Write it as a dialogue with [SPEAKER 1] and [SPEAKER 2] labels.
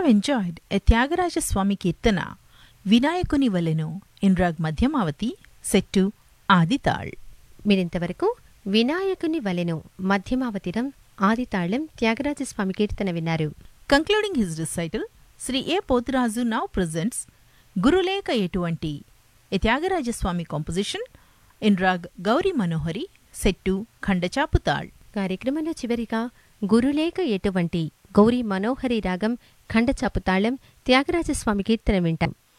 [SPEAKER 1] You enjoyed a Tyagaraja Swami Kirtana, Vinayakuni Valenu, in Rag Madhyamavati, set to Adital.
[SPEAKER 2] మీరింతవరకు వినాయకుని వలెను మధ్యమావతిరం ఆదితాళం త్యాగరాజస్వామి కీర్తన విన్నారు
[SPEAKER 1] Concluding his recital, Sri A. Pothrazu now presents Guruleka Etuvanti, a Tyagaraja Swami composition in Rag Gauri Manohari, set to Khandachaputal.
[SPEAKER 2] కార్యక్రమంలో చివరిగా గురులేక ఎటువంటి గౌరీ మనోహరి రాగం ఖండచాపు తాళం త్యాగరాజస్వామి కీర్తన వింటాం